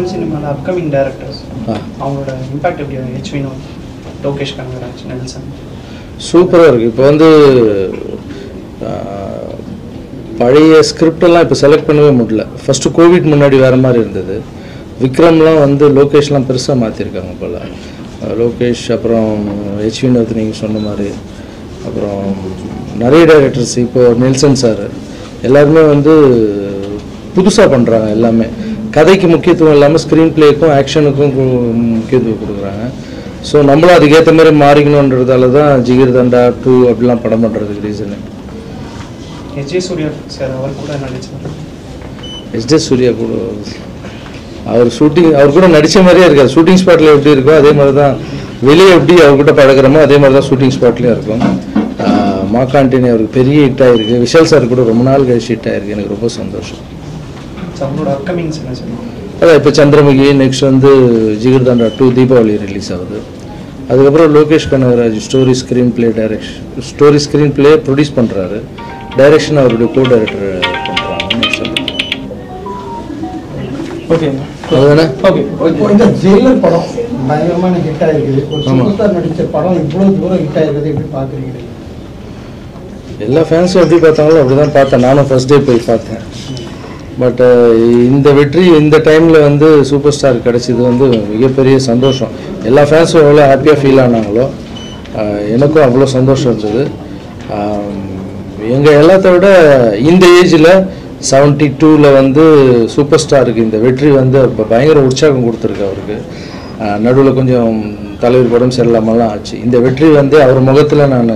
சினிமாவில் upcoming directors ஆ அவங்களோட impact எப்படி ஹெச் வினோத் லோகேஷ் கனகராஜ் நெல்சன் சூப்பராக இருக்குது இப்போ வந்து ஆஹ், பழைய ஸ்கிரிப்டெல்லாம் இப்போ செலக்ட் பண்ணவே முடியல ஃபஸ்ட்டு கோவிட் முன்னாடி வேறு மாதிரி இருந்தது விக்ரம்லாம் வந்து லோகேஷ்லாம் பெருசாக மாற்றிருக்காங்க போல் லோகேஷ் அப்புறம் ஹெச் வினோத் நீங்கள் சொன்ன மாதிரி அப்புறம் நிறைய டைரக்டர்ஸ் இப்போ நெல்சன் சார் எல்லாருமே வந்து புதுசாக பண்ணுறாங்க எல்லாமே கதைக்கு முக்கியத்துவம் இல்லாமல் ஸ்க்ரீன் பிளேக்கும் ஆக்ஷனுக்கும் முக்கியத்துவம் கொடுக்குறாங்க ஸோ நம்மளும் அதுக்கேற்ற மாதிரி மாறிக்கணுன்றதால தான் ஜிகிர் தண்டா டூ அப்படிலாம் படம் பண்ணுறதுக்கு reason S J Suryah sir அவர் கூட நடிச்சார் எஸ்டே சூர்யா கூட அவர் ஷூட்டிங் அவர் கூட நடித்த மாதிரியே இருக்காது ஷூட்டிங் ஸ்பாட்டில் எப்படி இருக்கோ அதே மாதிரி தான் வெளியே எப்படி அவர்கிட்ட பழகுறோமோ அதே மாதிரி தான் ஷூட்டிங் ஸ்பாட்லேயும் இருக்கும் ஆஹ் மாக்காண்டினி அவருக்கு பெரிய ஹிட் ஆயிருக்கு விஷால் சார் கூட ரொம்ப நாள் கழிச்சு ஹிட் ஆயிருக்கு எனக்கு ரொம்ப சந்தோஷம் ஸோ அவங்களோட அப்கமிங்ஸ் என்ன சார் அதான் இப்போ சந்திரமுகி நெக்ஸ்ட் வந்து ஜிகிர் தண்டா டூ தீபாவளி ரிலீஸ் ஆகுது அதுக்கப்புறம் Lokesh Kanagaraj story screenplay direction story screenplay produce பண்ணுறாரு டைரக்ஷன் அவருடைய கோ டைரக்டர் பண்ணுறாங்க ஓகே அதுதானே ஓகே இப்போ இந்த ஜெயிலர் படம் பயங்கரமான ஹிட் ஆயிருக்குது ஒரு சூப்பர் ஸ்டார் நடிச்ச படம் இவ்வளவு தூரம் ஹிட் ஆயிருக்குது எப்படி பாக்குறீங்க எல்லா ஃபேன்ஸும் எப்படி பார்த்தாங்களோ அப்படி தான் பார்த்தேன் நானும் ஃபர்ஸ்ட் டே போய் பார்த்தேன் பட் இந்த வெற்றி இந்த டைமில் வந்து சூப்பர் ஸ்டார் கிடைச்சது வந்து மிகப்பெரிய சந்தோஷம் எல்லா ஃபேன்ஸும் எவ்வளோ ஹாப்பியாக ஃபீல் ஆனாங்களோ அஹ், எனக்கும் அவ்வளோ சந்தோஷம் இருந்தது எங்கள் எல்லாத்த விட இந்த ஏஜில் செவன்ட்டி டூவில் வந்து சூப்பர் ஸ்டாருக்கு இந்த வெற்றி வந்து இப்போ பயங்கர உற்சாகம் கொடுத்துருக்கு அவருக்கு நடுவில் கொஞ்சம் தலைவர் படம் சரியில்லாமலாம் ஆச்சு இந்த வெற்றி வந்து அவர் முகத்தில் நான்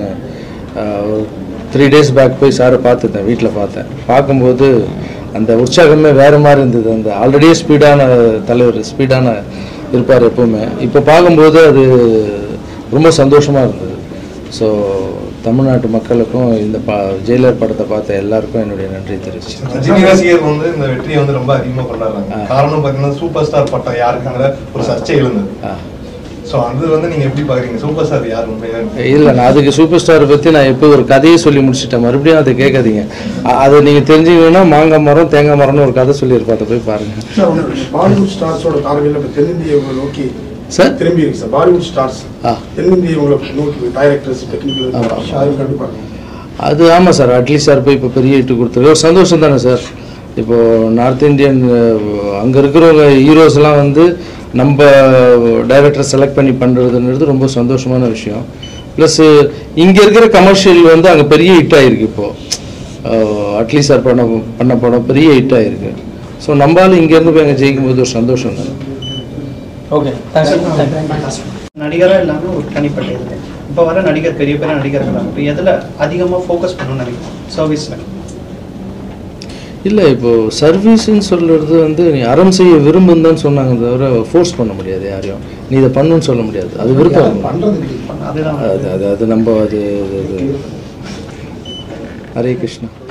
த்ரீ டேஸ் பேக் போய் சாரை பார்த்துட்டேன் வீட்டில் பார்த்தேன் பார்க்கும்போது அந்த உற்சாகமே வேறு மாதிரி இருந்தது அந்த ஆல்ரெடியே ஸ்பீடான தலைவர் ஸ்பீடான இருப்பார் எப்பவுமே இப்போ பார்க்கும்போது அது ரொம்ப சந்தோஷமாக இருந்தது ஸோ தமிழ்நாட்டு மக்களுக்கும் இந்த பா ஜெயிலர் படத்தை பார்த்த எல்லாருக்கும் என்னுடைய நன்றி தெரிவிச்சு ரஜினி ரசிகர் வந்து இந்த வெற்றியை வந்து ரொம்ப அதிகமா கொண்டாடுறாங்க காரணம் பாத்தீங்கன்னா சூப்பர் ஸ்டார் பட்டம் யாருக்குங்கிற ஒரு சர்ச்சை எழுந்தது ஆ சோ அது வந்து நீங்க எப்படி பாக்குறீங்க சூப்பர் ஸ்டார் யார் உண்மையா இல்லை நான் அதுக்கு சூப்பர் ஸ்டாரை பற்றி நான் எப்போ ஒரு கதையை சொல்லி முடிச்சிட்டேன் மறுபடியும் அதை கேட்காதீங்க அ- அதை நீங்கள் தெரிஞ்சுக்கணுன்னா மாங்காய் மரம் தேங்காய் மரம்னு ஒரு கதை சொல்லியிருப்பேன் அதை போய் பாருங்கள் சார் பாலிவுட் ஸ்டார்ஸோட பார்வையில் இப்போ தென்னிந்தியவங்களை நோக்கி சார் திரும்பி இருக்கு சார் பாலிவுட் ஸ்டார்ஸ் ஆ தென்னிந்தியவங்களை நோக்கி டைரக்டர்ஸ் டெக்னிக்கல் ஆமா. ஷாருக் கண்டிப்பா அது ஆமாம் சார் அட்லீஸ்ட் சார் போய் இப்போ பெரிய ஹிட்டு கொடுத்துருக்கு ஒரு சந்தோஷம் தானே சார் இப்போது நார்த் இந்தியன் அங்கே இருக்கிறவங்க ஹீரோஸ்லாம் வந்து நம்ம டைரக்டர் செலக்ட் பண்ணி பண்ணுறதுன்றது ரொம்ப சந்தோஷமான விஷயம் ப்ளஸ் இங்கே இருக்கிற கமர்ஷியல் வந்து அங்கே பெரிய ஹிட் ஆகிருக்கு இப்போது அட்லீஸ்ட் சார் பண்ண பண்ண படம் பெரிய ஹிட் ஆகிருக்கு ஸோ நம்மளால இங்கேருந்து போய் அங்கே ஜெயிக்கும் போது ஒரு சந்தோஷம் தானே ஓகே தேங்க்ஸ் நடிகராக இல்லாமல் ஒரு தனிப்பட்ட இது இப்போ வர நடிகர் பெரிய பெரிய நடிகர்கள் இப்போ எதில் அதிகமாக ஃபோக்கஸ் பண்ணணும்னு நினைக்கிறேன் சர்வீஸில் இல்லை இப்போது சர்வீஸ்ன்னு சொல்கிறது வந்து நீ அறம் செய்ய விரும்புன்னு தான் சொன்னாங்க தவிர ஃபோர்ஸ் பண்ண முடியாது யாரையும் நீ இதை பண்ணுன்னு சொல்ல முடியாது அது விருப்பம் பண்றது இல்லையா? அதுதான் அது அது அது நம்ம அது அது- அது- ஹரே கிருஷ்ணா